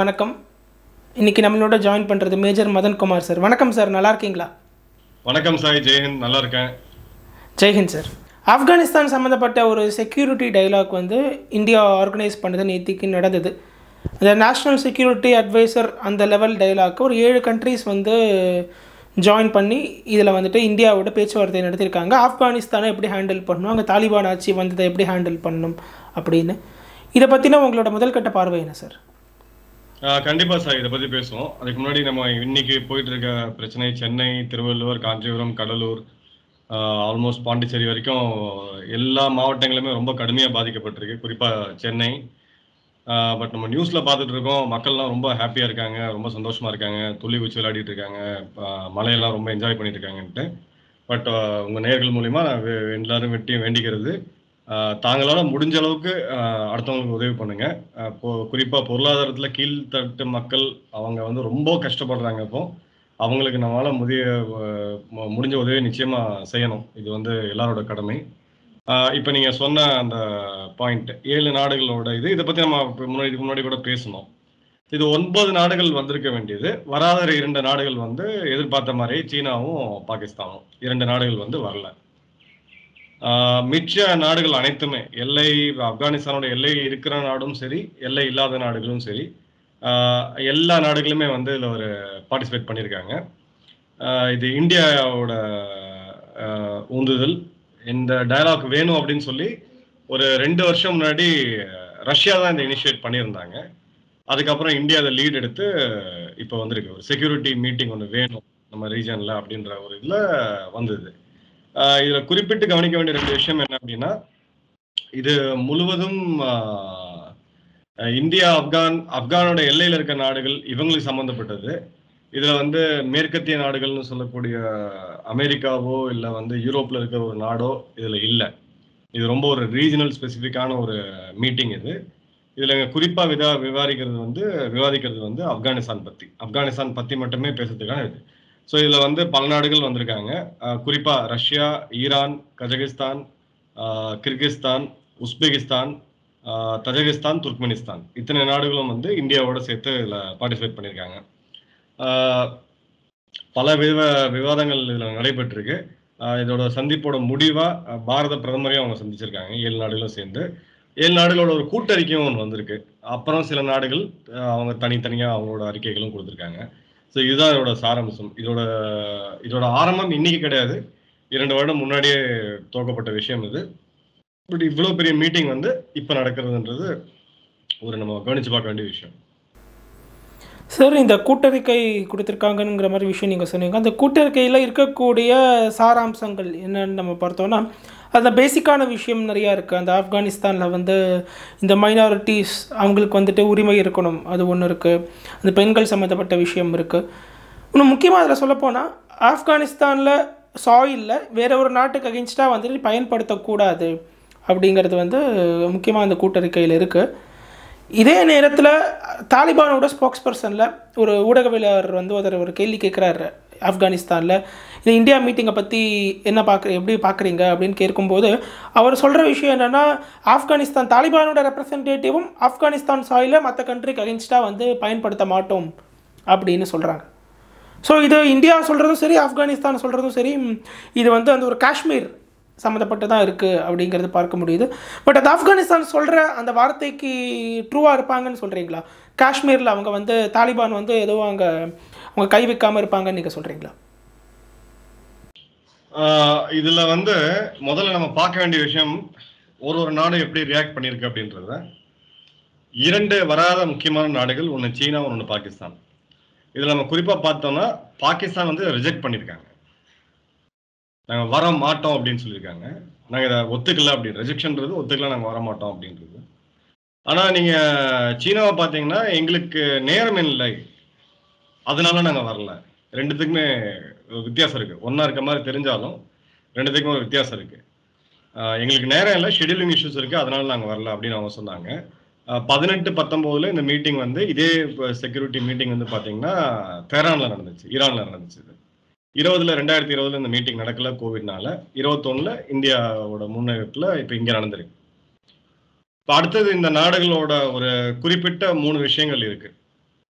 வணக்கம் இன்னைக்கு நம்மளோட ஜாயின் பண்ணுறது மேஜர் மதன் குமார் சார் வணக்கம் சார் நல்லா இருக்கீங்களா வணக்கம் சாய் ஜெயஹிந்த் நல்லா இருக்கேன் ஜெய்ஹிந்த் சார் ஆப்கானிஸ்தான் சம்மந்தப்பட்ட ஒரு செக்யூரிட்டி டைலாக் வந்து இந்தியா ஆர்கனைஸ் பண்ணது நேத்திக்கு நடந்தது அந்த நேஷ்னல் செக்யூரிட்டி அட்வைசர் அந்த லெவல் டைலாக் ஒரு ஏழு கண்ட்ரீஸ் வந்து ஜாயின் பண்ணி இதில் வந்துட்டு இந்தியாவோட பேச்சுவார்த்தை நடத்தியிருக்காங்க ஆப்கானிஸ்தானை எப்படி ஹேண்டில் பண்ணணும் அங்கே தாலிபான் ஆட்சி வந்ததை எப்படி ஹேண்டில் பண்ணணும் அப்படின்னு இதை பற்றின உங்களோட முதல் கட்ட பார்வை என்ன சார் ஆஹ் கண்டிப்பா சார் இதை பத்தி பேசுவோம் அதுக்கு முன்னாடி நம்ம இன்னைக்கு போயிட்டு இருக்க பிரச்சனை சென்னை திருவள்ளூர் காஞ்சிபுரம் கடலூர் ஆல்மோஸ்ட் பாண்டிச்சேரி வரைக்கும் எல்லா மாவட்டங்களுமே ரொம்ப கடுமையா பாதிக்கப்பட்டிருக்கு குறிப்பா சென்னை பட் நம்ம நியூஸ்ல பார்த்துட்டு இருக்கோம் மக்கள்லாம் ரொம்ப ஹாப்பியா இருக்காங்க ரொம்ப சந்தோஷமா இருக்காங்க துள்ளி குச்சி விளையாடிட்டு இருக்காங்க ஆஹ் மழையெல்லாம் ரொம்ப என்ஜாய் பண்ணிட்டு இருக்காங்கன்ட்டு பட் உங்க நேர்கள் மூலியமா நான் வே- எல்லாரும் வெட்டி வேண்டிக்கிறது ஆஹ் தாங்களால முடிஞ்ச அளவுக்கு ஆஹ் அடுத்தவங்களுக்கு உதவி பண்ணுங்க ஆஹ் இப்போ குறிப்பா பொருளாதாரத்துல கீழ்த்தட்டு மக்கள் அவங்க வந்து ரொம்ப கஷ்டப்படுறாங்க இப்போ அவங்களுக்கு நம்மளால முதிய ஆஹ் மு- முடிஞ்ச உதவி நிச்சயமா செய்யணும் இது வந்து எல்லாரோட கடமை ஆஹ் இப்ப நீங்க சொன்ன அந்த பாயிண்ட் ஏழு நாடுகளோட இது இதை பத்தி நம்ம இப்ப முன்னாடி இதுக்கு முன்னாடி கூட பேசணும் இது ஒன்பது நாடுகள் வந்திருக்க வேண்டியது வராத இரண்டு நாடுகள் வந்து எதிர்பார்த்த மாதிரி சீனாவும் பாகிஸ்தானும் இரண்டு நாடுகள் வந்து வரல ஆஹ் மிச்ச நாடுகள் அனைத்துமே எல்லை ஆப்கானிஸ்தானோட எல்லை இருக்கிற நாடும் சரி எல்லை இல்லாத நாடுகளும் சரி ஆஹ் எல்லா நாடுகளுமே வந்து இதில் ஒரு பார்ட்டிசிபேட் பண்ணியிருக்காங்க ஆஹ் இது இந்தியாவோட ஆஹ் ஊந்துதல் இந்த டயலாக் வேணும் அப்படின்னு சொல்லி ஒரு ரெண்டு வருஷம் முன்னாடி ரஷ்யா தான் இந்த இனிஷியேட் பண்ணியிருந்தாங்க அதுக்கப்புறம் இந்தியா அதை லீட் எடுத்து இப்போ வந்திருக்கு ஒரு செக்யூரிட்டி மீட்டிங் ஒன்று வேணும் நம்ம ரீஜனில் அப்படின்ற ஒரு இதில் வந்தது ஆஹ் இதுல குறிப்பிட்டு கவனிக்க வேண்டிய ரெண்டு விஷயம் என்ன அப்படின்னா இது முழுவதும் ஆஹ், அஹ் இந்தியா ஆப்கான் ஆப்கானோட எல்லையில இருக்க நாடுகள் இவங்களுக்கு சம்பந்தப்பட்டது இதுல வந்து மேற்கத்திய நாடுகள்னு சொல்லக்கூடிய அமெரிக்காவோ இல்ல வந்து யூரோப்ல இருக்கிற ஒரு நாடோ இதுல இல்ல இது ரொம்ப ஒரு ரீஜனல் ஸ்பெசிஃபிக்கான ஒரு மீட்டிங் இது இதுல குறிப்பா விதா விவாதிக்கிறது வந்து விவாதிக்கிறது வந்து ஆப்கானிஸ்தான் பத்தி ஆப்கானிஸ்தான் பத்தி மட்டுமே பேசுறதுக்கான இது ஸோ இதுல வந்து பல நாடுகள் வந்திருக்காங்க அஹ் குறிப்பா ரஷ்யா ஈரான் கஜகிஸ்தான் அஹ் கிர்கிஸ்தான் உஸ்பெகிஸ்தான் அஹ் தஜகிஸ்தான் துர்க்மெனிஸ்தான் இத்தனை நாடுகளும் வந்து இந்தியாவோட சேர்த்து இதில் பார்ட்டிசிபேட் பண்ணியிருக்காங்க அஹ் பல விவ விவாதங்கள் இதில் நடைபெற்றிருக்கு அஹ் இதோட சந்திப்போட முடிவா அஹ் பாரத பிரதமரையும் அவங்க சந்திச்சிருக்காங்க ஏழு நாடுகளும் சேர்ந்து ஏழு நாடுகளோட ஒரு கூட்டறிக்கையும் ஒன்று வந்திருக்கு அப்புறம் சில நாடுகள் அஹ் அவங்க தனித்தனியா அவங்களோட அறிக்கைகளும் கொடுத்துருக்காங்க ஸோ இதுதான் இதோட சாராம்சம் இதோட இதோட ஆரம்பம் இன்னைக்கு கிடையாது இரண்டு வருடம் முன்னாடியே துவக்கப்பட்ட விஷயம் இது பட் இவ்வளோ பெரிய மீட்டிங் வந்து இப்போ நடக்கிறதுன்றது ஒரு நம்ம கவனிச்சு பார்க்க வேண்டிய விஷயம் சார் இந்த கூட்டறிக்கை கொடுத்துருக்காங்கங்கிற மாதிரி விஷயம் நீங்கள் சொன்னீங்க அந்த கூட்டறிக்கையில் இருக்கக்கூடிய சாராம்சங்கள் என்னன்னு நம்ம பார்த்தோன்னா அந்த பேசிக்கான விஷயம் நிறையா இருக்குது அந்த ஆப்கானிஸ்தானில் வந்து இந்த மைனாரிட்டிஸ் அவங்களுக்கு வந்துட்டு உரிமை இருக்கணும் அது ஒன்று இருக்குது அந்த பெண்கள் சம்மந்தப்பட்ட விஷயம் இருக்குது இன்னும் முக்கியமாக அதில் சொல்லப்போனால் ஆப்கானிஸ்தானில் சாயிலில் வேற ஒரு நாட்டுக்கு அகென்ஸ்டாக வந்துட்டு பயன்படுத்தக்கூடாது அப்படிங்கிறது வந்து முக்கியமாக அந்த கூட்டறிக்கையில் இருக்குது இதே நேரத்தில் தாலிபானோட ஸ்போக்ஸ் பர்சனில் ஒரு ஊடகவியலாளர் வந்து ஒருத்தர் ஒரு கேள்வி கேட்குறாரு ஆப்கானிஸ்தானில் இந்த இந்தியா மீட்டிங்கை பற்றி என்ன பார்க்குற எப்படி பார்க்குறீங்க அப்படின்னு கேட்கும்போது அவர் சொல்கிற விஷயம் என்னென்னா ஆப்கானிஸ்தான் தாலிபானோட ரெப்ரசன்டேட்டிவும் ஆப்கானிஸ்தான் சாயில மற்ற கண்ட்ரிக்கு அகென்ஸ்டாக வந்து பயன்படுத்த மாட்டோம் அப்படின்னு சொல்கிறாங்க ஸோ இது இந்தியா சொல்கிறதும் சரி ஆப்கானிஸ்தான் சொல்கிறதும் சரி ம், இது வந்து அந்த ஒரு காஷ்மீர் சம்மந்தப்பட்டு தான் இருக்குது அப்படிங்கிறது பார்க்க முடியுது பட் அது ஆப்கானிஸ்தான் சொல்கிற அந்த வார்த்தைக்கு ட்ரூவாக இருப்பாங்கன்னு சொல்கிறீங்களா காஷ்மீரில் அவங்க வந்து தாலிபான் வந்து எதுவும் அங்கே அவங்க கை வைக்காமல் இருப்பாங்கன்னு நீங்கள் சொல்கிறீங்களா ஆஹ் இதுல வந்து முதல்ல நம்ம பார்க்க வேண்டிய விஷயம் ஒரு ஒரு நாடு எப்படி ரியாக்ட் பண்ணியிருக்கு அப்படின்றத இரண்டு வராத முக்கியமான நாடுகள் ஒன்று சீனா ஒன்று பாகிஸ்தான் இதுல நம்ம குறிப்பா பார்த்தோம்னா பாகிஸ்தான் வந்து ரிஜெக்ட் பண்ணியிருக்காங்க நாங்க வர மாட்டோம் அப்படின்னு சொல்லியிருக்காங்க நாங்க இதை ஒத்துக்கல அப்படி ரிஜெக்ஷன்றது ஒத்துக்கல நாங்க வர மாட்டோம் அப்படின்றது ஆனா நீங்க சீனாவை பார்த்தீங்கன்னா எங்களுக்கு நேரம் இல்லை அதனால நாங்க வரல ரெண்டுத்துக்குமே ஒரு வித்தியாசம் இருக்கு ஒண்ணா இருக்க மாதிரி தெரிஞ்சாலும் ரெண்டுத்துக்குமே ஒரு வித்தியாசம் இருக்கு ஆஹ் எங்களுக்கு நேரம் இல்லை ஷெடியூலிங் இஷ்யூஸ் இருக்கு அதனால நாங்க வரல அப்படின்னு அவங்க சொன்னாங்க ஆஹ் பதினெட்டு பத்தொன்பதுல இந்த மீட்டிங் வந்து இதே செக்யூரிட்டி மீட்டிங் வந்து பாத்தீங்கன்னா தெஹரான்ல நடந்துச்சு ஈரான்ல நடந்துச்சு இது. இருபதுல ரெண்டாயிரத்தி இருபதுல இந்த மீட்டிங் நடக்கல கோவிட்னால இருபத்தொன்னுல இந்தியாவோட முன்னெடுப்புல இப்ப இங்க நடந்திருக்கு இப்ப அடுத்தது இந்த நாடுகளோட ஒரு குறிப்பிட்ட மூணு விஷயங்கள் இருக்கு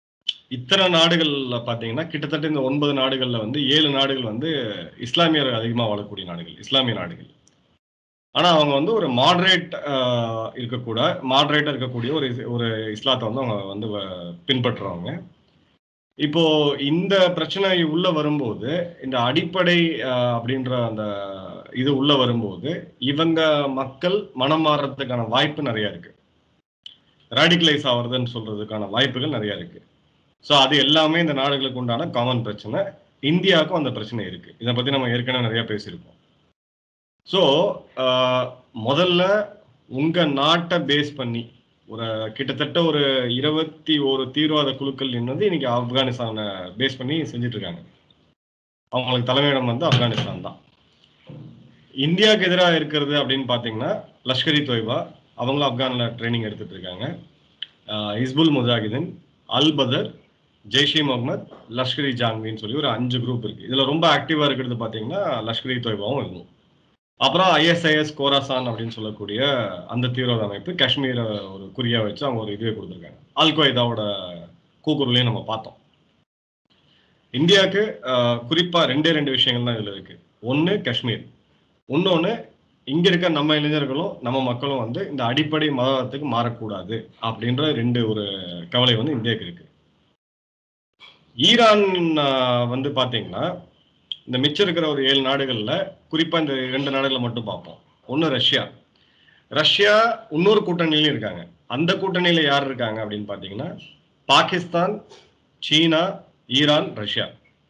இத்தனை நாடுகள்ல பாத்தீங்கன்னா கிட்டத்தட்ட இந்த ஒன்பது நாடுகள்ல வந்து ஏழு நாடுகள் வந்து இஸ்லாமியர் அதிகமா வாழக்கூடிய நாடுகள் இஸ்லாமிய நாடுகள் ஆனா அவங்க வந்து ஒரு மாடரேட் இருக்கக்கூட மாடரேட்டா இருக்கக்கூடிய ஒரு இஸ்- ஒரு இஸ்லாத்தை வந்து அவங்க வந்து வ- பின்பற்றுறவங்க இப்போ இந்த பிரச்சனை உள்ள வரும்போது இந்த அடிப்படை அஹ், அப்படின்ற அந்த இது உள்ள வரும்போது இவங்க மக்கள் மனம் மாறுறதுக்கான வாய்ப்பு நிறைய இருக்கு ரேடிகலைஸ் ஆகுறதுன்னு சொல்றதுக்கான வாய்ப்புகள் நிறைய இருக்கு ஸோ அது எல்லாமே இந்த நாடுகளுக்கு உண்டான காமன் பிரச்சனை இந்தியாவுக்கும் அந்த பிரச்சனை இருக்கு இதை பத்தி நம்ம ஏற்கனவே நிறைய பேசியிருக்கோம் ஸோ முதல்ல உங்க நாட்டை பேஸ் பண்ணி ஒரு கிட்டத்தட்ட ஒரு இருபத்தி ஒரு தீவிரவாத குழுக்கள் வந்து இன்னைக்கு ஆப்கானிஸ்தானை பேஸ் பண்ணி செஞ்சுட்டு இருக்காங்க அவங்களுக்கு தலைமையிடம் வந்து ஆப்கானிஸ்தான் தான் இந்தியாவுக்கு எதிராக இருக்கிறது அப்படின்னு பார்த்தீங்கன்னா லஷ்கர் இ தொய்பா அவங்களும் ஆப்கானில் ட்ரைனிங் எடுத்துட்டு இருக்காங்க ஆஹ் ஹிஸ்புல் முஜாஹிதீன் அல் பதர் ஜெய்ஷ் இ முகமது லஷ்கர் இ ஜான்வின்னு சொல்லி ஒரு அஞ்சு குரூப் இருக்கு இதுல ரொம்ப ஆக்டிவா இருக்கிறது பாத்தீங்கன்னா லஷ்கர் இ தொய்பாவும் இருக்கும் அப்புறம் ஐஎஸ்ஐஎஸ் கோராசான் அப்படின்னு சொல்லக்கூடிய அந்த தீவிரவாத அமைப்பு காஷ்மீரை ஒரு குறியா வச்சு அவங்க ஒரு இதுவே கொடுத்துருக்காங்க அல் கொய்தாவோட கூக்குரலையும் நம்ம பார்த்தோம் இந்தியாவுக்கு ஆஹ், குறிப்பா ரெண்டே ரெண்டு விஷயங்கள் தான் இதுல இருக்கு ஒன்னு காஷ்மீர் இன்னொன்னு இங்க இருக்க நம்ம இளைஞர்களும் நம்ம மக்களும் வந்து இந்த அடிப்படை மதத்துக்கு மாறக்கூடாது அப்படின்ற ரெண்டு ஒரு கவலை வந்து இந்தியாவுக்கு இருக்கு ஈரான் ஆஹ், வந்து பாத்தீங்கன்னா இந்த மிச்சம் இருக்கிற ஒரு ஏழு நாடுகள்ல குறிப்பா இந்த இரண்டு நாடுகளை மட்டும் பார்ப்போம் ஒன்னு ரஷ்யா ரஷ்யா இன்னொரு கூட்டணியிலும் இருக்காங்க அந்த கூட்டணியில யார் இருக்காங்க அப்படின்னு பாத்தீங்கன்னா பாகிஸ்தான் சீனா ஈரான் ரஷ்யா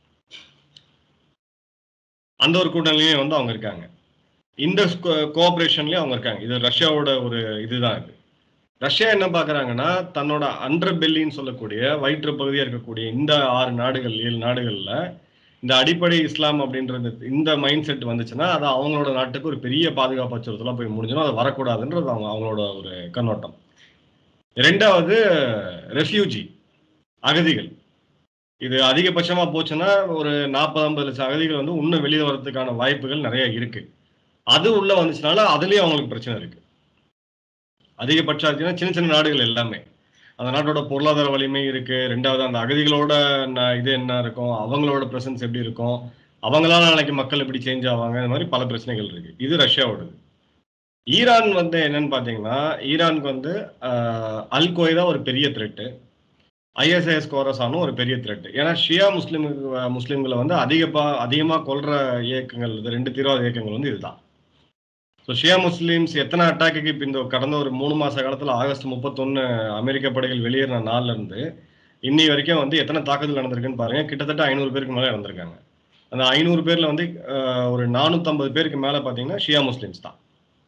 அந்த ஒரு கூட்டணியிலையும் வந்து அவங்க இருக்காங்க இந்த கோஆபரேஷன்லயும் அவங்க இருக்காங்க இது ரஷ்யாவோட ஒரு இதுதான் இது ரஷ்யா என்ன பாக்குறாங்கன்னா தன்னோட அண்டர் பெல்லின்னு சொல்லக்கூடிய வயிற்று பகுதியா இருக்கக்கூடிய இந்த ஆறு நாடுகள் ஏழு நாடுகள்ல இந்த அடிப்படை இஸ்லாம் அப்படின்றது இந்த மைண்ட் செட் வந்துச்சுன்னா அது அவங்களோட நாட்டுக்கு ஒரு பெரிய பாதுகாப்பு அச்சுறுத்தலா போய் முடிஞ்சிடும் அது வரக்கூடாதுன்றது அவங்க அவங்களோட ஒரு கண்ணோட்டம் ரெண்டாவது ரெஃப்யூஜி அகதிகள் இது அதிகபட்சமா போச்சுன்னா ஒரு நாற்பது ஐம்பது லட்சம் அகதிகள் வந்து இன்னும் வெளியே வர்றதுக்கான வாய்ப்புகள் நிறைய இருக்கு அது உள்ள வந்துச்சுனால அதுலயும் அவங்களுக்கு பிரச்சனை இருக்கு அதிகபட்சம் ஆச்சுன்னா சின்ன சின்ன நாடுகள் எல்லாமே அந்த நாட்டோட பொருளாதார வலிமை இருக்கு ரெண்டாவது அந்த அகதிகளோட ந- இது என்ன இருக்கும் அவங்களோட பிரசன்ஸ் எப்படி இருக்கும் அவங்களால நாளைக்கு மக்கள் எப்படி சேஞ்ச் ஆவாங்க இந்த மாதிரி பல பிரச்சனைகள் இருக்கு இது ரஷ்யாவோடது ஈரான் வந்து என்னன்னு பாத்தீங்கன்னா ஈரானுக்கு வந்து ஆஹ், அல் கொய்தா ஒரு பெரிய த்ரெட்டு ஐஎஸ்ஐஎஸ் கோரசானும் ஒரு பெரிய த்ரெட் ஏன்னா ஷியா முஸ்லிம் முஸ்லிம்களை வந்து அதிகப்பா அதிகமா கொல்ற இயக்கங்கள் இது ரெண்டு தீவிரவாத இயக்கங்கள் வந்து இதுதான் ஸோ ஷியா முஸ்லிம்ஸ் எத்தனை அட்டாக்குக்கு இப்போ இந்த கடந்த ஒரு மூணு மாச காலத்துல ஆகஸ்ட் முப்பத்தொன்னு அமெரிக்க படைகள் வெளியேறின நாள்ல இருந்து இன்னி வரைக்கும் வந்து எத்தனை தாக்குதல் நடந்திருக்குன்னு பாருங்க கிட்டத்தட்ட ஐநூறு பேருக்கு மேல இறந்திருக்காங்க அந்த ஐநூறு பேர்ல வந்து ஆஹ், ஒரு நானூத்தம்பது பேருக்கு மேல பாத்தீங்கன்னா ஷியா முஸ்லிம்ஸ் தான்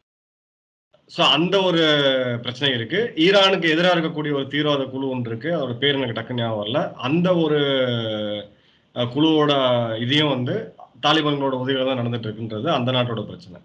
ஸோ அந்த ஒரு பிரச்சனை இருக்கு ஈரானுக்கு எதிராக இருக்கக்கூடிய ஒரு தீவிரவாத குழு ஒன்று இருக்கு அதோட பேர் எனக்கு டக்கு ஞாபகம் வரல அந்த ஒரு அஹ், குழுவோட இதையும் வந்து தாலிபான்களோட உதவியில தான் நடந்துட்டு இருக்குன்றது அந்த நாட்டோட பிரச்சனை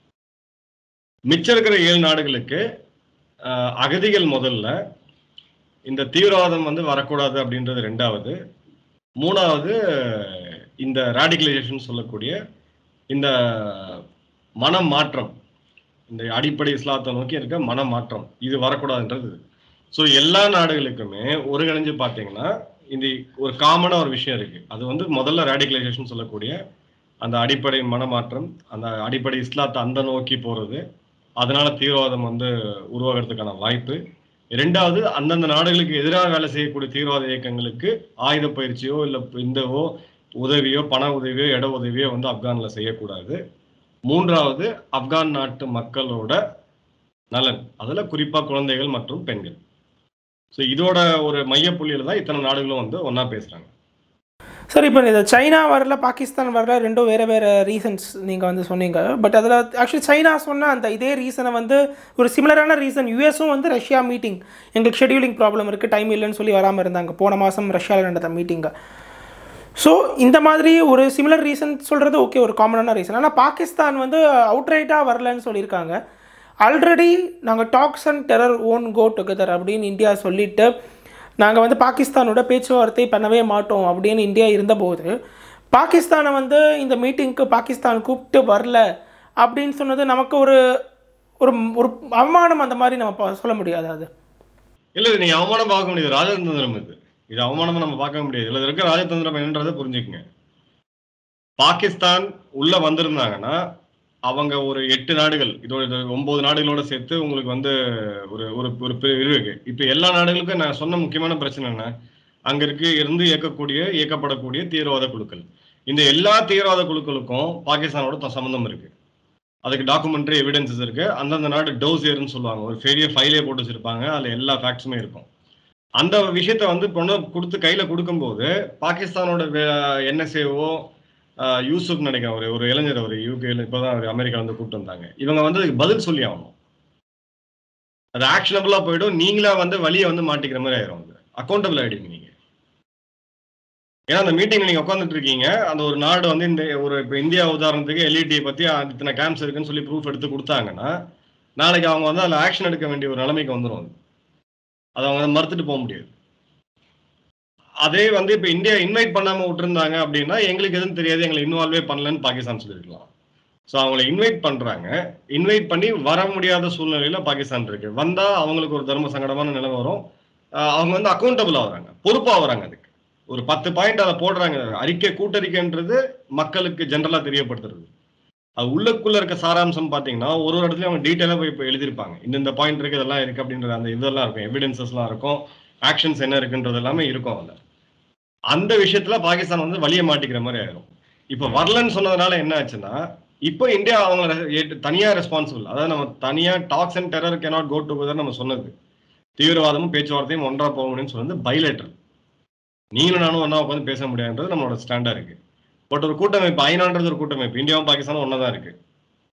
மிச்சம் இருக்கிற ஏழு நாடுகளுக்கு அஹ், அகதிகள் முதல்ல இந்த தீவிரவாதம் வந்து வரக்கூடாது அப்படின்றது ரெண்டாவது மூணாவது இந்த ராடிகலைசேஷன் சொல்லக்கூடிய இந்த மனம் மாற்றம் இந்த அடிப்படை இஸ்லாத்தை நோக்கி இருக்க மன மாற்றம் இது வரக்கூடாதுன்றது ஸோ எல்லா நாடுகளுக்குமே ஒருங்கிணைஞ்சு பார்த்தீங்கன்னா இந்த ஒரு காமனா ஒரு விஷயம் இருக்கு அது வந்து முதல்ல ரேடிகலைசேஷன் சொல்லக்கூடிய அந்த அடிப்படை மனமாற்றம் அந்த அடிப்படை இஸ்லாத்தை அந்த நோக்கி போறது அதனால தீவிரவாதம் வந்து உருவாகிறதுக்கான வாய்ப்பு ரெண்டாவது அந்தந்த நாடுகளுக்கு எதிராக வேலை செய்யக்கூடிய தீவிரவாத இயக்கங்களுக்கு ஆயுத பயிற்சியோ இல்லை இந்தவோ உதவியோ பண உதவியோ இட உதவியோ வந்து ஆப்கான்ல செய்யக்கூடாது மூன்றாவது ஆப்கான் நாட்டு மக்களோட நலன் அதுல குறிப்பா குழந்தைகள் மற்றும் பெண்கள் ஸோ இதோட ஒரு மையப்புள்ளியில தான் இத்தனை நாடுகளும் வந்து ஒண்ணா பேசுறாங்க சார் இப்போ இந்த சைனா வரல பாகிஸ்தான் வரல ரெண்டும் வேறு வேறு ரீசன்ஸ் நீங்கள் வந்து சொன்னீங்க பட் அதில் ஆக்சுவலி சைனா சொன்ன அந்த இதே ரீசனை வந்து ஒரு சிமிலரான ரீசன் யூஎஸும் வந்து ரஷ்யா மீட்டிங் எங்களுக்கு ஷெடியூலிங் ப்ராப்ளம் இருக்குது டைம் இல்லைன்னு சொல்லி வராமல் இருந்தாங்க போன மாதம் ரஷ்யாவில் நடந்த மீட்டிங்கை ஸோ இந்த மாதிரி ஒரு சிமிலர் ரீசன் சொல்கிறது ஓகே ஒரு காமனான ரீசன் ஆனால் பாகிஸ்தான் வந்து அவுட்ரைட்டாக வரலன்னு சொல்லியிருக்காங்க ஆல்ரெடி நாங்கள் talks and terror won't go together அப்படின்னு இந்தியா சொல்லிட்டு நாங்கள் வந்து பாகிஸ்தானோட பேச்சுவார்த்தை பண்ணவே மாட்டோம் அப்படின்னு இந்தியா இருந்தபோது பாகிஸ்தானை வந்து இந்த மீட்டிங்க்கு பாகிஸ்தான் கூப்பிட்டு வரல அப்படின்னு சொன்னது நமக்கு ஒரு ஒரு ஒரு அவமானம் அந்த மாதிரி நம்ம ப- சொல்ல முடியாது அது இல்ல இது நீங்க அவமானம் பார்க்க முடியாது ராஜதந்திரம் இது இது அவமானமா நம்ம பார்க்க முடியாது இதுல இருக்க ராஜதந்திரம் என்னன்றதை புரிஞ்சுக்குங்க பாகிஸ்தான் உள்ள வந்திருந்தாங்கன்னா அவங்க ஒரு எட்டு நாடுகள் இதோட இது ஒன்பது நாடுகளோட சேர்த்து உங்களுக்கு வந்து ஒரு ஒரு ஒரு பிரிவு இருக்கு இப்ப எல்லா நாடுகளுக்கும் நான் சொன்ன முக்கியமான பிரச்சனை என்ன அங்க இருக்கு இருந்து இயக்கக்கூடிய இயக்கப்படக்கூடிய தீவிரவாத குழுக்கள் இந்த எல்லா தீவிரவாத குழுக்களுக்கும் பாகிஸ்தானோட த- சம்பந்தம் இருக்கு அதுக்கு டாக்குமெண்ட்ரி எவிடன்சஸ் இருக்கு அந்தந்த நாடு டோசியர்னு சொல்லுவாங்க ஒரு பெரிய ஃபைலே போட்டு வச்சிருப்பாங்க அதுல எல்லா ஃபேக்ட்ஸுமே இருக்கும் அந்த விஷயத்த வந்து கொண்டு வந்து கொடுத்து கையில கொடுக்கும்போது பாகிஸ்தானோட என்எஸ்ஏஓ யூசுப் நினைக்கிறேன் ஒரு ஒரு இளைஞர் அவர் யூகேல இப்போதான் அவர் அமெரிக்கா வந்து கூப்பிட்டு வந்தாங்க இவங்க வந்து அதுக்கு பதில் சொல்லி ஆகணும் அது ஆக்ஷனபிளா போயிடும் நீங்களா வந்து வழியை வந்து மாட்டிக்கிற மாதிரி ஆயிரும் அது அக்கௌண்டபிள் ஆயிடுங்க நீங்க ஏன்னா அந்த மீட்டிங்ல நீங்க உட்காந்துட்டு இருக்கீங்க அந்த ஒரு நாடு வந்து இந்த ஒரு இப்போ இந்தியா உதாரணத்துக்கு எல்இடி பத்தி அஹ், இத்தனை கேம்ப்ஸ் இருக்குன்னு சொல்லி ப்ரூஃப் எடுத்து கொடுத்தாங்கன்னா நாளைக்கு அவங்க வந்து அதில் ஆக்ஷன் எடுக்க வேண்டிய ஒரு நிலைமைக்கு வந்துடும் அது அதை அவங்க வந்து மறுத்துட்டு போக முடியாது அதே வந்து இப்போ இந்தியா இன்வைட் பண்ணாம விட்டுருந்தாங்க அப்படின்னா எங்களுக்கு எதுவும் தெரியாது எங்களை இன்வால்வே பண்ணலன்னு பாகிஸ்தான் சொல்லியிருக்கலாம் ஸோ அவங்களை இன்வைட் பண்றாங்க இன்வைட் பண்ணி வர முடியாத சூழ்நிலையில பாகிஸ்தான் இருக்கு வந்தா அவங்களுக்கு ஒரு தர்ம சங்கடமான நிலை வரும் ஆஹ் அவங்க வந்து அக்கௌண்டபிள் ஆகுறாங்க பொறுப்பா வராங்க அதுக்கு ஒரு பத்து பாயிண்ட் அதை போடுறாங்க அறிக்கை கூட்டறிக்கைன்றது மக்களுக்கு ஜென்ரலா தெரியப்படுத்துறது அது உள்ளுக்குள்ள இருக்க சாராம்சம் பாத்தீங்கன்னா ஒரு ஒரு இடத்துலயும் அவங்க டீட்டெயிலா போய் இப்போ எழுதியிருப்பாங்க இந்த இந்த பாயிண்ட் இருக்கு இதெல்லாம் இருக்கு அப்படின்றது அந்த இதெல்லாம் இருக்கும் எவிடன்சஸ்லாம் இருக்கும் ஆக்ஷன்ஸ் என்ன இருக்குன்றது எல்லாமே இருக்கும் அதுல அந்த விஷயத்துல பாகிஸ்தான் வந்து வழிய மாட்டிக்கிற மாதிரி ஆயிரும் இப்ப வரலன்னு சொன்னதுனால என்ன ஆச்சுன்னா இப்போ இந்தியா அவங்கள ஏற்று- தனியா ரெஸ்பான்சிபிள் அதாவது நம்ம தனியா talks and terror can't go together நம்ம சொன்னது தீவிரவாதமும் பேச்சுவார்த்தையும் ஒன்றா போக முடியும்னு சொன்னது பைலேட்டர் நீங்களும் நானும் ஒன்றா உட்காந்து பேச முடியாதுன்றது நம்மளோட ஸ்டாண்டா இருக்கு பட் ஒரு கூட்டமைப்பு ஐநான்றது ஒரு கூட்டமைப்பு இந்தியாவும் பாகிஸ்தானும் ஒன்றா தான் இருக்கு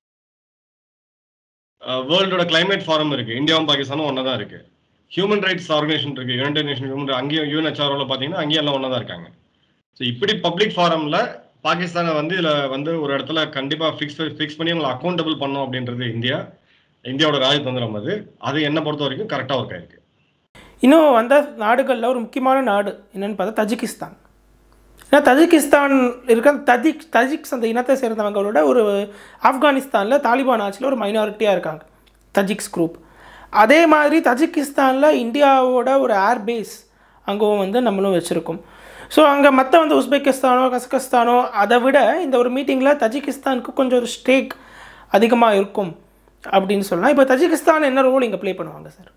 வேர்ல்டோட கிளைமேட் ஃபாரம் இருக்கு இந்தியாவும் பாகிஸ்தானும் ஒன்றா தான் இருக்கு ஹியூமன் ரைட்ஸ் ஆர்கனைசேஷன் இருக்கு யுனைடெட் நேஷன் ஹியூமன் அங்கேயும் யூஎன்ஹெச்ஆர்ஓல பார்த்தீங்கன்னா அங்கேயும் எல்லாம் ஒன்றா தான் இருக்காங்க ஸோ இப்படி பப்ளிக் ஃபாரம்ல பாகிஸ்தானை வந்து இதுல வந்து ஒரு இடத்துல கண்டிப்பா ஃபிக்ஸ் ஃபிக்ஸ் பண்ணி அவங்களை அக்கௌண்டபிள் பண்ணோம் அப்படின்றது இந்தியா இந்தியாவோட ராஜதந்திரம் அது அது என்ன பொறுத்த வரைக்கும் கரெக்டாக ஒர்க் ஆயிருக்கு இன்னும் வந்த நாடுகளில் ஒரு முக்கியமான நாடு என்னன்னு பார்த்தா தஜிகிஸ்தான் ஏன்னா தஜிகிஸ்தான் இருக்க தஜிக் தஜிக்ஸ் அந்த இனத்தை சேர்ந்தவங்களோட ஒரு ஆப்கானிஸ்தானில் தாலிபான் ஆட்சியில் ஒரு மைனாரிட்டியாக இருக்காங்க தஜிக்ஸ் குரூப் அதே மாதிரி தஜிகிஸ்தானில் இந்தியாவோட ஒரு ஏர் பேஸ் அங்கவும் வந்து நம்மளும் வச்சுருக்கோம் ஸோ அங்கே மற்ற வந்து உஸ்பெகிஸ்தானோ கசகஸ்தானோ அதை விட இந்த ஒரு மீட்டிங்கில் தஜிகிஸ்தானுக்கு கொஞ்சம் ஒரு ஸ்டேக் அதிகமாக இருக்கும் அப்படின்னு சொல்லலாம் இப்போ தஜிகிஸ்தான் என்ன ரோல் இங்கே ப்ளே பண்ணுவாங்க சார்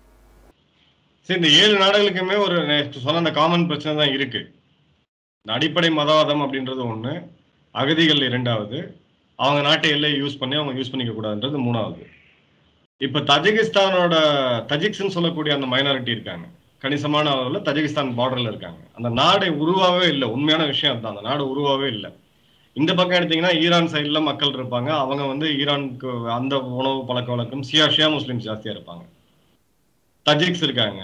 சரி இந்த ஏழு நாடுகளுக்குமே ஒரு நான் சொன்ன அந்த காமன் பிரச்சனை தான் இருக்கு இந்த அடிப்படை மதவாதம் அப்படின்றது ஒண்ணு அகதிகள் இரண்டாவது அவங்க நாட்டை எல்லையை யூஸ் பண்ணி அவங்க யூஸ் பண்ணிக்க கூடாதுன்றது மூணாவது இப்ப தஜிகிஸ்தானோட தஜிக்ஸ்ன்னு சொல்லக்கூடிய அந்த மைனாரிட்டி இருக்காங்க கணிசமான அளவில் தஜிகிஸ்தான் பார்டர்ல இருக்காங்க அந்த நாடு உருவாவே இல்லை உண்மையான விஷயம் அதுதான் அந்த நாடு உருவாவே இல்லை இந்த பக்கம் எடுத்தீங்கன்னா ஈரான் சைடுல மக்கள் இருப்பாங்க அவங்க வந்து ஈரானுக்கு அந்த உணவு பழக்க வழக்கம் சியா ஷியா முஸ்லிம்ஸ் ஜாஸ்தியா இருப்பாங்க தஜிக்ஸ் இருக்காங்க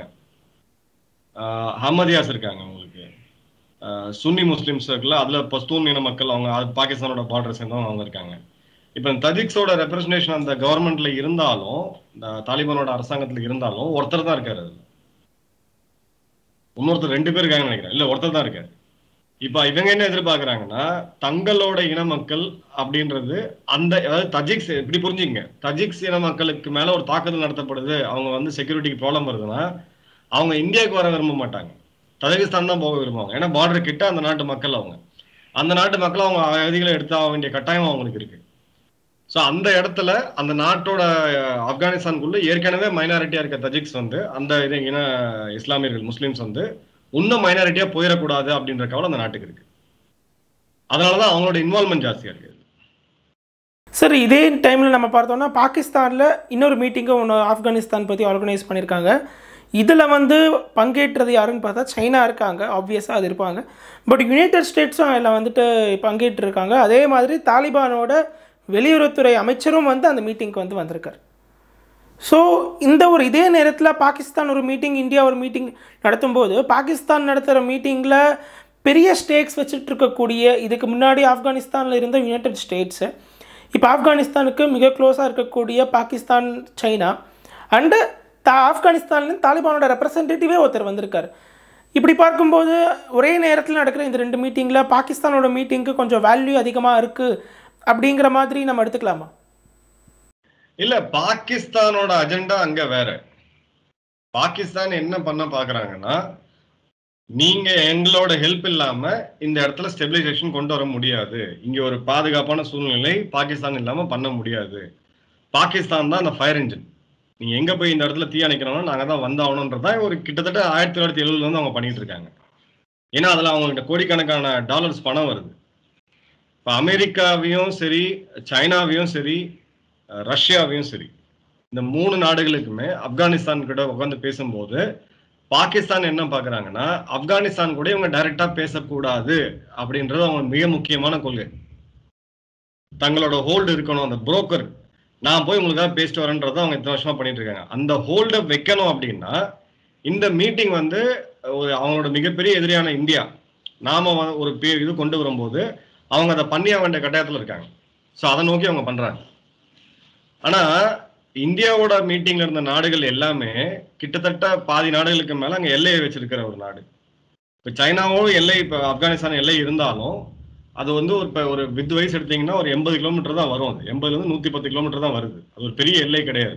ஆஹ் அஹமதியாஸ் இருக்காங்க உங்களுக்கு ஆஹ் சுன்னி முஸ்லிம்ஸ் இருக்குல்ல அதுல பஸ்தூன் இன மக்கள் அவங்க அது பாகிஸ்தானோட பார்டர் சேர்ந்தவங்க அவங்க இருக்காங்க இப்ப இந்த தஜிக்ஸோட ரெப்ரசன்டேஷன் அந்த கவர்மெண்ட்ல இருந்தாலும் இந்த தாலிபானோட அரசாங்கத்துல இருந்தாலும் ஒருத்தர் தான் இருக்காரு அதுல இன்னொருத்தர் ரெண்டு பேர் இருக்காங்கன்னு நினைக்கிறேன் இல்ல ஒருத்தர் தான் இருக்காரு இப்ப இவங்க என்ன எதிர்பார்க்கறாங்கன்னா தங்களோட இன மக்கள் அப்படின்றது அந்த அதாவது தஜிக்ஸ் இப்படி புரிஞ்சுங்க தஜிக்ஸ் இன மக்களுக்கு மேல ஒரு தாக்குதல் நடத்தப்படுது அவங்க வந்து செக்யூரிட்டிக்கு ப்ராப்ளம் வருதுன்னா அவங்க இந்தியாவுக்கு வர விரும்ப மாட்டாங்க தஜிகிஸ்தான் தான் போக விரும்புவாங்க ஏன்னா பார்டர் கிட்ட அந்த நாட்டு மக்கள் அவங்க அந்த நாட்டு மக்கள் அவங்க அகதிகளை எடுத்தாக வேண்டிய கட்டாயம் அவங்களுக்கு இருக்கு ஸோ அந்த இடத்துல அந்த நாட்டோட அஹ், ஆப்கானிஸ்தானுக்குள்ள ஏற்கனவே மைனாரிட்டியா இருக்க தஜிக்ஸ் வந்து அந்த இது இன இஸ்லாமியர்கள் முஸ்லிம்ஸ் வந்து இன்னும் மைனாரிட்டியா போயிடக்கூடாது அப்படின்ற கவலை அந்த நாட்டுக்கு இருக்கு அதனாலதான் அவங்களோட இன்வால்மெண்ட் ஜாஸ்தியா இருக்கு சார் இதே டைமில் நம்ம பார்த்தோம்னா பாகிஸ்தானில் இன்னொரு மீட்டிங்கும் ஒன்று ஆப்கானிஸ்தான் பற்றி ஆர்கனைஸ் பண்ணியிருக்காங்க இதில் வந்து பங்கேற்றது யாருன்னு பார்த்தா சைனா இருக்காங்க ஆப்வியஸாக அது இருப்பாங்க பட் யுனைடெட் ஸ்டேட்ஸும் அதில் வந்துட்டு பங்கேற்றிருக்காங்க அதே மாதிரி தாலிபானோட வெளியுறவுத்துறை அமைச்சரும் வந்து அந்த மீட்டிங்க்கு வந்து வந்திருக்கார் ஸோ இந்த ஒரு இதே நேரத்தில் பாகிஸ்தான் ஒரு மீட்டிங் இந்தியா ஒரு மீட்டிங் நடத்தும்போது பாகிஸ்தான் நடத்துகிற மீட்டிங்கில் பெரிய ஸ்டேக்ஸ் வச்சுட்டு இருக்கக்கூடிய இதுக்கு முன்னாடி ஆப்கானிஸ்தானில் இருந்த யுனைடெட் ஸ்டேட்ஸு இப்போ ஆப்கானிஸ்தானுக்கு மிக க்ளோஸாக இருக்கக்கூடிய பாகிஸ்தான் சைனா அண்டு தா ஆப்கானிஸ்தான்லேருந்து தாலிபானோட ரெப்ரசன்டேட்டிவே ஒருத்தர் வந்திருக்கார் இப்படி பார்க்கும்போது ஒரே நேரத்தில் நடக்கிற இந்த ரெண்டு மீட்டிங்கில் பாகிஸ்தானோட மீட்டிங்க்கு கொஞ்சம் வேல்யூ அதிகமாக இருக்குது அப்படிங்கிற மாதிரி நம்ம எடுத்துக்கலாமா இல்ல பாகிஸ்தானோட அஜெண்டா அங்க வேற பாகிஸ்தான் என்ன பண்ண பாக்குறாங்கன்னா நீங்க எங்களோட ஹெல்ப் இல்லாம இந்த இடத்துல ஸ்டெபிலைசேஷன் கொண்டு வர முடியாது இங்க ஒரு பாதுகாப்பான சூழ்நிலை பாகிஸ்தான் இல்லாம பண்ண முடியாது பாகிஸ்தான் தான் அந்த ஃபயர் இன்ஜின் நீங்க எங்க போய் இந்த இடத்துல தீ அணைக்கணும்னா நாங்க தான் வந்தாகணுன்றதா ஒரு கிட்டத்தட்ட ஆயிரத்தி தொள்ளாயிரத்தி எழுபதுல இருந்து அவங்க பண்ணிட்டு இருக்காங்க ஏன்னா அதுல அவங்ககிட்ட கோடிக்கணக்கான டாலர்ஸ் பணம் வருது இப்போ அமெரிக்காவையும் சரி சைனாவையும் சரி அஹ் ரஷ்யாவையும் சரி இந்த மூணு நாடுகளுக்குமே ஆப்கானிஸ்தான் கிட்ட உட்காந்து பேசும்போது பாகிஸ்தான் என்ன பாக்குறாங்கன்னா ஆப்கானிஸ்தான் கூட இவங்க டைரக்டா பேசக்கூடாது அப்படின்றது அவங்க மிக முக்கியமான கொள்கை தங்களோட ஹோல்டு இருக்கணும் அந்த புரோக்கர் நான் போய் உங்களுக்காக பேசிட்டு வரேன்றதை அவங்க இத்தனை வருஷமா பண்ணிட்டு இருக்காங்க அந்த ஹோல்டை வைக்கணும் அப்படின்னா இந்த மீட்டிங் வந்து ஒரு அவங்களோட மிகப்பெரிய எதிரியான இந்தியா நாம வ- ஒரு பே- இது கொண்டு வரும்போது அவங்க அதை பண்ணிய வேண்டிய கட்டாயத்துல இருக்காங்க ஸோ அதை நோக்கி அவங்க பண்றாங்க ஆனா இந்தியாவோட மீட்டிங்ல இருந்த நாடுகள் எல்லாமே கிட்டத்தட்ட பாதி நாடுகளுக்கு மேல அங்க எல்லையை வச்சிருக்கிற ஒரு நாடு இப்ப சைனாவும் எல்லை இப்ப ஆப்கானிஸ்தான் எல்லை இருந்தாலும் அது வந்து ஒரு இப்ப ஒரு வித் வயசு எடுத்தீங்கன்னா ஒரு எண்பது கிலோமீட்டர் தான் வரும் அது எண்பதுல இருந்து நூத்தி பத்து கிலோமீட்டர் தான் வருது அது ஒரு பெரிய எல்லை கிடையாது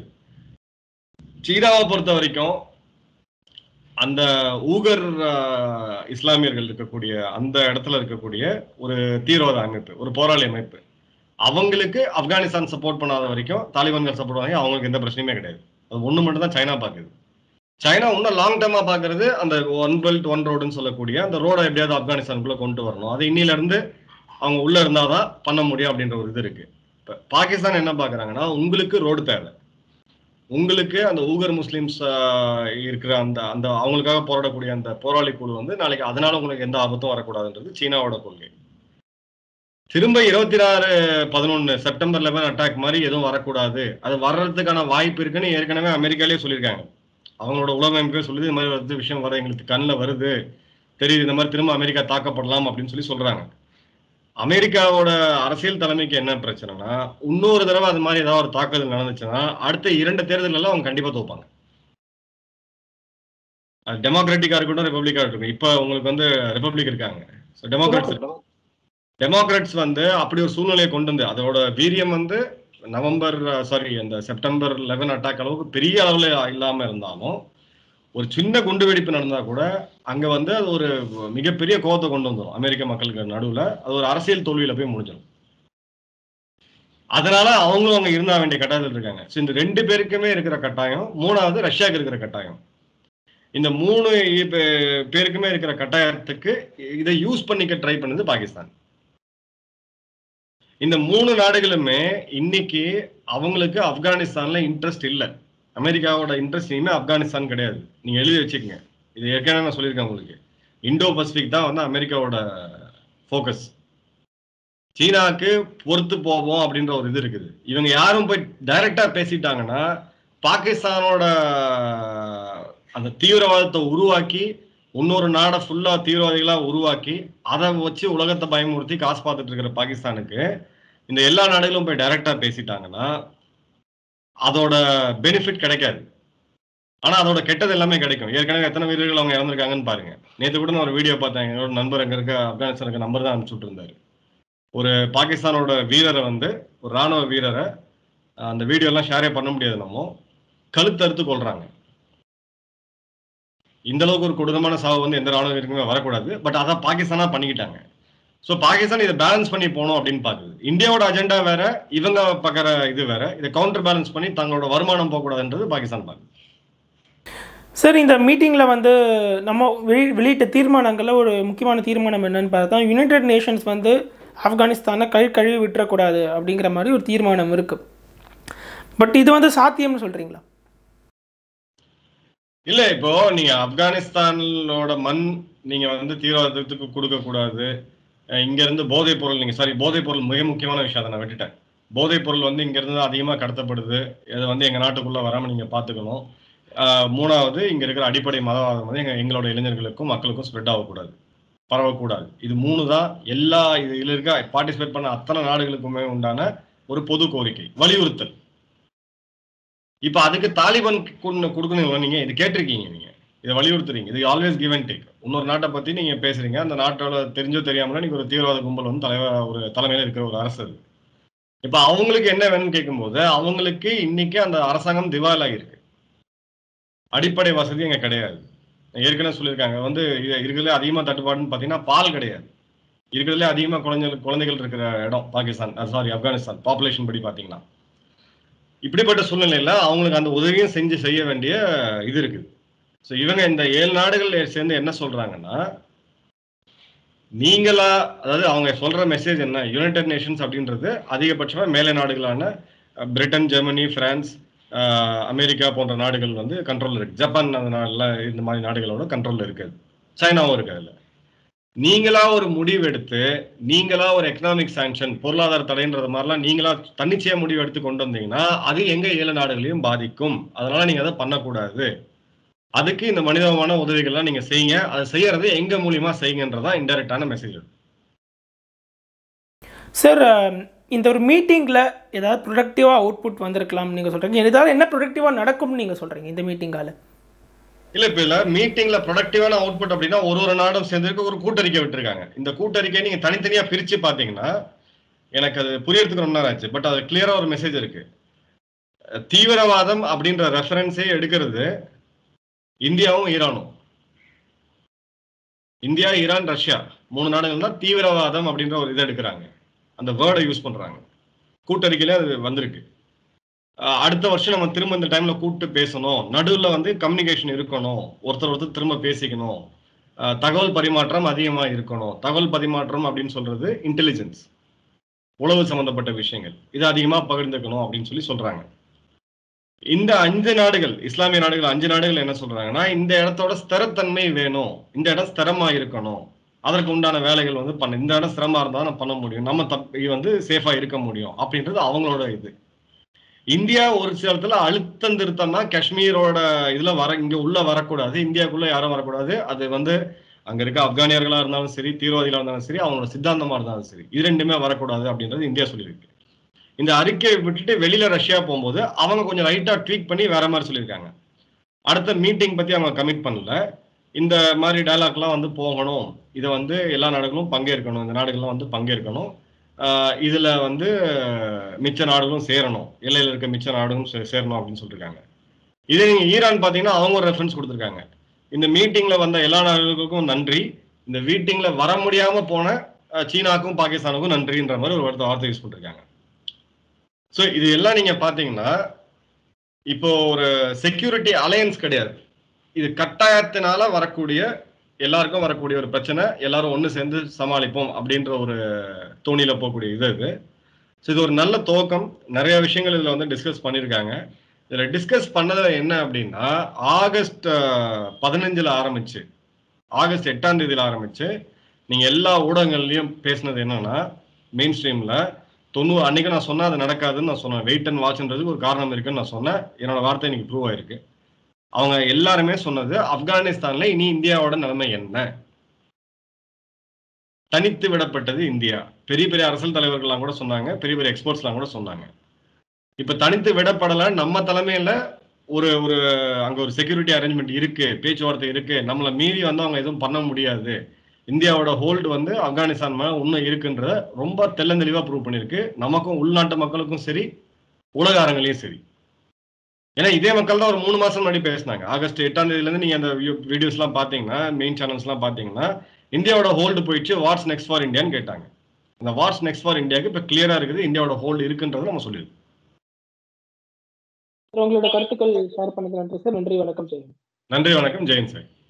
சீனாவை பொறுத்த வரைக்கும் அந்த ஊகர் ஆஹ், இஸ்லாமியர்கள் இருக்கக்கூடிய அந்த இடத்துல இருக்கக்கூடிய ஒரு தீவிரவாத அமைப்பு ஒரு போராளி அமைப்பு அவங்களுக்கு ஆப்கானிஸ்தான் சப்போர்ட் பண்ணாத வரைக்கும் தாலிபான்கள் சப்போர்ட் பண்ணாங்க அவங்களுக்கு எந்த பிரச்சனையுமே கிடையாது அது ஒண்ணு மட்டும் தான் சைனா பாக்குது சைனா இன்னும் லாங் டேர்மா பாக்குறது அந்த ஒன் பெல்ட் ஒன் ரோடுன்னு சொல்லக்கூடிய அந்த ரோடை எப்படியாவது ஆப்கானிஸ்தானுக்குள்ள கொண்டு வரணும் அது இன்னில இருந்து அவங்க உள்ள இருந்தாதான் பண்ண முடியும் அப்படின்ற ஒரு இது இருக்கு இப்ப பாகிஸ்தான் என்ன பாக்குறாங்கன்னா உங்களுக்கு ரோடு தேவை உங்களுக்கு அந்த ஊகர் முஸ்லிம்ஸ் ஆஹ், இருக்கிற அந்த அந்த அவங்களுக்காக போராடக்கூடிய அந்த போராளி குழு வந்து நாளைக்கு அதனால உங்களுக்கு எந்த ஆபத்தும் வரக்கூடாதுன்றது சீனாவோட கொள்கை திரும்ப இருபத்தி ஆறு பதினொன்னு செப்டம்பர் லெவன் அட்டாக் மாதிரி எதுவும் வரக்கூடாது அது வர்றதுக்கான வாய்ப்பு இருக்குன்னு ஏற்கனவே அமெரிக்காலே சொல்லியிருக்காங்க அவங்களோட உலக அமைப்பே சொல்லுது இது மாதிரி வந்து விஷயம் வர எங்களுக்கு கண்ணில் வருது தெரியுது இந்த மாதிரி திரும்ப அமெரிக்கா தாக்கப்படலாம் அப்படின்னு சொல்லி சொல்றாங்க அமெரிக்காவோட அரசியல் தலைமைக்கு என்ன பிரச்சனைனா இன்னொரு தடவை அது மாதிரி ஏதாவது ஒரு தாக்குதல் நடந்துச்சுன்னா அடுத்த இரண்டு தேர்தல் எல்லாம் அவங்க கண்டிப்பா தோப்பாங்க அது டெமோக்ராட்டிக்கா இருக்கட்டும் ரிப்பப்ளிக்கா இருக்கட்டும் இப்ப உங்களுக்கு வந்து ரிப்பப்ளிக் இருக்காங்க ஸோ டெமோக்ராட்ஸ் டெமோக்ராட்ஸ் வந்து அப்படி ஒரு சூழ்நிலையை கொண்டு வந்து அதோட வீரியம் வந்து நவம்பர் சாரி அந்த செப்டம்பர் லெவன் அட்டாக் அளவுக்கு பெரிய அளவுல இல்லாம இருந்தாலும் ஒரு சின்ன குண்டு வெடிப்பு நடந்தா கூட அங்க வந்து அது ஒரு மிகப்பெரிய கோபத்தை கொண்டு வந்துடும் அமெரிக்க மக்களுக்கு நடுவுல அது ஒரு அரசியல் தோல்வியில போய் முடிஞ்சிடும் அதனால அவங்களும் அங்க இருந்தா வேண்டிய கட்டாயத்தில் இருக்காங்க ஸோ இந்த ரெண்டு பேருக்குமே இருக்கிற கட்டாயம் மூணாவது ரஷ்யாவுக்கு இருக்கிற கட்டாயம் இந்த மூணு பே- பேருக்குமே இருக்கிற கட்டாயத்துக்கு இதை யூஸ் பண்ணிக்க ட்ரை பண்ணுது பாகிஸ்தான் இந்த மூணு நாடுகளுமே இன்னைக்கு அவங்களுக்கு ஆப்கானிஸ்தான்ல இன்ட்ரெஸ்ட் இல்லை அமெரிக்காவோட இன்ட்ரெஸ்ட் இனிமே ஆப்கானிஸ்தான் கிடையாது நீங்க எழுதி வச்சுக்கோங்க இது ஏற்கனவே நான் சொல்லியிருக்கேன் உங்களுக்கு இந்தோ பசிபிக் தான் வந்து அமெரிக்காவோட ஃபோக்கஸ் சீனாக்கு பொறுத்து போவோம் அப்படின்ற ஒரு இது இருக்குது இவங்க யாரும் போய் டைரக்டா பேசிட்டாங்கன்னா பாகிஸ்தானோட அந்த தீவிரவாதத்தை உருவாக்கி இன்னொரு நாடை ஃபுல்லா தீவிரவாதிகளா உருவாக்கி அதை வச்சு உலகத்தை பயமுறுத்தி காசு பார்த்துட்டு இருக்கிற பாகிஸ்தானுக்கு இந்த எல்லா நாடுகளும் போய் டைரக்டா பேசிட்டாங்கன்னா அதோட பெனிஃபிட் கிடைக்காது ஆனா அதோட கெட்டது எல்லாமே கிடைக்கும் ஏற்கனவே எத்தனை வீரர்கள் அவங்க இறந்துருக்காங்கன்னு பாருங்க நேத்து கூட நான் ஒரு வீடியோ பார்த்தேன் என்னோட நண்பர் அங்க இருக்க ஆப்கானிஸ்தானுக்கு நம்பர் தான் அனுப்பிச்சுட்டு இருந்தாரு ஒரு பாகிஸ்தானோட வீரரை வந்து ஒரு ராணுவ வீரரை அஹ், அந்த வீடியோ எல்லாம் ஷேரே பண்ண முடியாது நம்ம கழுத்தறுத்து கொள்றாங்க இந்த அளவுக்கு ஒரு கொடூரமான சாவு வந்து எந்த ராணுவ வீரருக்குமே வரக்கூடாது பட் அதான் பாகிஸ்தானா பண்ணிக்கிட்டாங்க ஸோ பாகிஸ்தான் இதை பேலன்ஸ் பண்ணி போகணும் அப்படின்னு பாக்குது இந்தியாவோட அஜெண்டா வேற இவங்க பார்க்குற இது வேற இதை கவுண்டர் பேலன்ஸ் பண்ணி தங்களோட வருமானம் போகக்கூடாதுன்றது பாகிஸ்தான் பாக்குது சார் இந்த மீட்டிங்கில் வந்து நம்ம வெளி வெளியிட்ட தீர்மானங்களில் ஒரு முக்கியமான தீர்மானம் என்னன்னு பார்த்தா யுனைடெட் நேஷன்ஸ் வந்து ஆப்கானிஸ்தானை கழி கழுவி விட்டுறக்கூடாது அப்படிங்கிற மாதிரி ஒரு தீர்மானம் இருக்குது பட் இது வந்து சாத்தியம்னு சொல்கிறீங்களா இல்ல இப்போ நீங்க ஆப்கானிஸ்தானோட மண் நீங்க வந்து தீவிரவாதத்துக்கு கொடுக்க கூடாது அஹ் இங்க இருந்து போதைப் பொருள் நீங்க சாரி போதைப் பொருள் மிக முக்கியமான விஷயம் அதை நான் விட்டுட்டேன் போதைப் பொருள் வந்து இங்க இருந்து அதிகமா கடத்தப்படுது இது வந்து எங்க நாட்டுக்குள்ள வராம நீங்க பாத்துக்கணும் ஆஹ் மூணாவது இங்க இருக்கிற அடிப்படை மதவாதம் வந்து எங்க எங்களோட இளைஞர்களுக்கும் மக்களுக்கும் ஸ்ப்ரெட் ஆகக்கூடாது பரவக்கூடாது இது மூணு தான் எல்லா இது இதுல இருக்க பார்ட்டிசிபேட் பண்ண அத்தனை நாடுகளுக்குமே உண்டான ஒரு பொது கோரிக்கை வலியுறுத்தல் இப்ப அதுக்கு தாலிபான் கொடுக்கணுங்களா நீங்க இது கேட்டிருக்கீங்க நீங்க இதை வலியுறுத்துறீங்க இது ஆல்வேஸ் கிவ் அண்ட் டேக் இன்னொரு நாட்டை பத்தி நீங்க பேசுறீங்க அந்த நாட்டோட தெரிஞ்சோ தெரியாமல நீங்க ஒரு தீவிரவாத கும்பல் வந்து தலைவர் ஒரு தலைமையில இருக்கிற ஒரு அரசு அது இப்ப அவங்களுக்கு என்ன வேணும்னு கேட்கும்போது அவங்களுக்கு இன்னைக்கு அந்த அரசாங்கம் திவால் ஆகியிருக்கு அடிப்படை வசதி அங்க கிடையாது ஏற்கனவே சொல்லியிருக்காங்க வந்து இது- இருக்கிறதுல அதிகமா தட்டுப்பாடுன்னு பார்த்தீங்கன்னா பால் கிடையாது இருக்கிறதுல அதிகமா குழந்தைகள் குழந்தைகள் இருக்கிற இடம் பாகிஸ்தான் சாரி ஆப்கானிஸ்தான் பாப்புலேஷன் படி பார்த்தீங்கன்னா இப்படிப்பட்ட சூழ்நிலையில அவங்களுக்கு அந்த உதவியும் செஞ்சு செய்ய வேண்டிய இது இருக்குது ஸோ இவங்க இந்த ஏழு நாடுகள் சேர்ந்து என்ன சொல்றாங்கன்னா நீங்களா அதாவது அவங்க சொல்ற மெசேஜ் என்ன யுனைடெட் நேஷன்ஸ் அப்படின்றது அதிகபட்சமா மேலை நாடுகளான அஹ், பிரிட்டன் ஜெர்மனி பிரான்ஸ் அஹ், அமெரிக்கா போன்ற நாடுகள் வந்து கண்ட்ரோல்ல இருக்கு ஜப்பான் அந்த நாடுல இந்த மாதிரி நாடுகளோட கண்ட்ரோல்ல இருக்குது சைனாவும் இருக்கு அதுல நீங்களா ஒரு முடிவு எடுத்து நீங்களா ஒரு எக்கனாமிக் சாங்ஷன் பொருளாதார தடைன்றது மாதிரிலாம் நீங்களா தன்னிச்சையா முடிவு எடுத்து கொண்டு வந்தீங்கன்னா அது எங்க ஏழு நாடுகளையும் பாதிக்கும் அதனால நீங்க அதை பண்ணக்கூடாது அதுக்கு இந்த மனிதமான உதவிகள்லாம் நீங்க செய்யுங்க அதை செய்யறது எங்க மூலியமா செய்யுங்கன்றதான் இன்டெரக்டான மெசேஜ் சார் இந்த ஒரு மீட்டிங்கில் ஏதாவது ப்ரொடக்டிவாக அவுட்புட் வந்திருக்கலாம் நீங்கள் சொல்கிறீங்க ஏதாவது என்ன ப்ரொடக்டிவாக நடக்கும்னு நீங்கள் சொல்கிறீங்க இந்த மீட்டிங்கால இல்ல இப்ப இல்ல மீட்டிங்ல ப்ரொடக்டிவான அவுட்புட் அப்படின்னா ஒரு ஒரு நாடும் சேர்ந்திருக்க ஒரு கூட்டறிக்கை விட்டுருக்காங்க இந்த கூட்டறிக்கை நீங்க தனித்தனியா பிரிச்சு பாத்தீங்கன்னா எனக்கு அது புரியறதுக்கு ரொம்ப நேரம் ஆச்சு பட் அது கிளியரா ஒரு மெசேஜ் இருக்கு அஹ் தீவிரவாதம் அப்படின்ற ரெஃபரன்ஸே எடுக்கிறது இந்தியாவும் ஈரானும் இந்தியா ஈரான் ரஷ்யா மூணு நாடுகள் தான் தீவிரவாதம் அப்படின்ற ஒரு இதை எடுக்கிறாங்க அந்த வேர்டை யூஸ் பண்றாங்க கூட்டறிக்கையில அது வந்திருக்கு அஹ் அடுத்த வருஷம் நம்ம திரும்ப இந்த டைம்ல கூப்பிட்டு பேசணும் நடுவுல வந்து கம்யூனிகேஷன் இருக்கணும் ஒருத்தர் ஒருத்தர் திரும்ப பேசிக்கணும் அஹ் தகவல் பரிமாற்றம் அதிகமா இருக்கணும் தகவல் பரிமாற்றம் அப்படின்னு சொல்றது இன்டெலிஜென்ஸ் உளவு சம்பந்தப்பட்ட விஷயங்கள் இது அதிகமா பகிர்ந்துக்கணும் அப்படின்னு சொல்லி சொல்றாங்க இந்த அஞ்சு நாடுகள் இஸ்லாமிய நாடுகள் அஞ்சு நாடுகள் என்ன சொல்றாங்கன்னா இந்த இடத்தோட ஸ்திரத்தன்மை வேணும் இந்த இடம் ஸ்திரமா இருக்கணும் அதற்கு உண்டான வேலைகள் வந்து பண்ண இந்த இடம் ஸ்திரமா இருந்தா நம்ம பண்ண முடியும் நம்ம தப்பி வந்து சேஃபா இருக்க முடியும் அப்படின்றது அவங்களோட இது இந்தியா ஒரு சில இடத்துல அழுத்தம் திருத்தமா காஷ்மீரோட இதுல வர இங்க உள்ள வரக்கூடாது இந்தியாக்குள்ள யாரும் வரக்கூடாது அது வந்து அங்க இருக்க ஆப்கானியர்களா இருந்தாலும் சரி தீவிரவாதிகளா இருந்தாலும் சரி அவங்களோட சித்தாந்தமா இருந்தாலும் சரி இது ரெண்டுமே வரக்கூடாது அப்படின்றது இந்தியா சொல்லியிருக்கு இந்த அறிக்கையை விட்டுட்டு வெளியில ரஷ்யா போகும்போது அவங்க கொஞ்சம் லைட்டா ட்வீட் பண்ணி வேற மாதிரி சொல்லியிருக்காங்க அடுத்த மீட்டிங் பத்தி அவங்க கமிட் பண்ணல இந்த மாதிரி டயலாக்லாம் வந்து போகணும் இதை வந்து எல்லா நாடுகளும் பங்கேற்கணும் இந்த நாடுகள்லாம் வந்து பங்கேற்கணும் ஆஹ் இதுல வந்து மிச்ச நாடுகளும் சேரணும் எல்லையில் இருக்க மிச்ச நாடுகளும் சே- சேரணும் அப்படின்னு சொல்லியிருக்காங்க இதே நீங்க ஈரான் பாத்தீங்கன்னா அவங்க ஒரு ரெஃபரன்ஸ் கொடுத்துருக்காங்க இந்த மீட்டிங்ல வந்த எல்லா நாடுகளுக்கும் நன்றி இந்த மீட்டிங்ல வர முடியாம போன அஹ், சீனாக்கும் பாகிஸ்தானுக்கும் நன்றின்ற மாதிரி ஒரு வார்த்தை வார்த்தை யூஸ் பண்ணிருக்காங்க ஸோ இது எல்லாம் நீங்க பாத்தீங்கன்னா இப்போ ஒரு செக்யூரிட்டி அலையன்ஸ் கிடையாது இது கட்டாயத்தினால வரக்கூடிய எல்லாருக்கும் வரக்கூடிய ஒரு பிரச்சனை எல்லாரும் ஒன்று சேர்ந்து சமாளிப்போம் அப்படின்ற ஒரு தோணியில போகக்கூடிய இது இது ஸோ இது ஒரு நல்ல துவக்கம் நிறைய விஷயங்கள் இதில் வந்து டிஸ்கஸ் பண்ணியிருக்காங்க இதில் டிஸ்கஸ் பண்ணதுல என்ன அப்படின்னா ஆகஸ்ட் பதினஞ்சில் ஆரம்பிச்சு ஆகஸ்ட் எட்டாம் தேதியில் ஆரம்பிச்சு நீங்கள் எல்லா ஊடகங்கள்லையும் பேசுனது என்னன்னா மெயின் ஸ்ட்ரீமில் தொண்ணூறு அன்னைக்கு நான் சொன்னேன் அது நடக்காதுன்னு நான் சொன்னேன் வெயிட் அண்ட் வாட்ச்ன்றதுக்கு ஒரு காரணம் இருக்குன்னு நான் சொன்னேன் என்னோட வார்த்தை இன்னைக்கு ப்ரூவ் ஆயிருக்கு அவங்க எல்லாருமே சொன்னது ஆப்கானிஸ்தான்ல இனி இந்தியாவோட நிலைமை என்ன தனித்து விடப்பட்டது இந்தியா பெரிய பெரிய அரசியல் தலைவர்கள்லாம் கூட சொன்னாங்க பெரிய பெரிய எக்ஸ்போர்ட்ஸ்லாம் கூட சொன்னாங்க இப்ப தனித்து விடப்படல நம்ம தலைமையில ஒரு ஒரு அங்க ஒரு செக்யூரிட்டி அரேஞ்ச்மெண்ட் இருக்கு பேச்சுவார்த்தை இருக்கு நம்மளை மீறி வந்து அவங்க எதுவும் பண்ண முடியாது இந்தியாவோட ஹோல்டு வந்து ஆப்கானிஸ்தான் மேல இன்னும் இருக்குன்றத ரொம்ப தெள்ளந்தெளிவா ப்ரூவ் பண்ணிருக்கு நமக்கும் உள்நாட்டு மக்களுக்கும் சரி உலக அரங்கிலையும் சரி ஏன்னா இதே மக்கள் தான் ஒரு மூணு மாசம் முன்னாடி பேசினாங்க ஆகஸ்ட் எட்டாம் தேதியில இருந்து நீங்க அந்த வீடியோஸ் எல்லாம் பாத்தீங்கன்னா மெயின் சேனல்ஸ் எல்லாம் பாத்தீங்கன்னா இந்தியாவோட ஹோல்டு போயிடுச்சு வாட்ஸ் நெக்ஸ்ட் ஃபார் இந்தியான்னு கேட்டாங்க அந்த வாட்ஸ் நெக்ஸ்ட் ஃபார் இந்தியாவுக்கு இப்ப கிளியரா இருக்குது இந்தியாவோட ஹோல்டு இருக்குன்றது நம்ம சொல்லியிருக்கோம் உங்களோட கருத்துக்கள் ஷேர் பண்ணது நன்றி சார் நன்றி வணக்கம் செய்யுங்க நன்றி வணக்கம் ஜெயின் சார்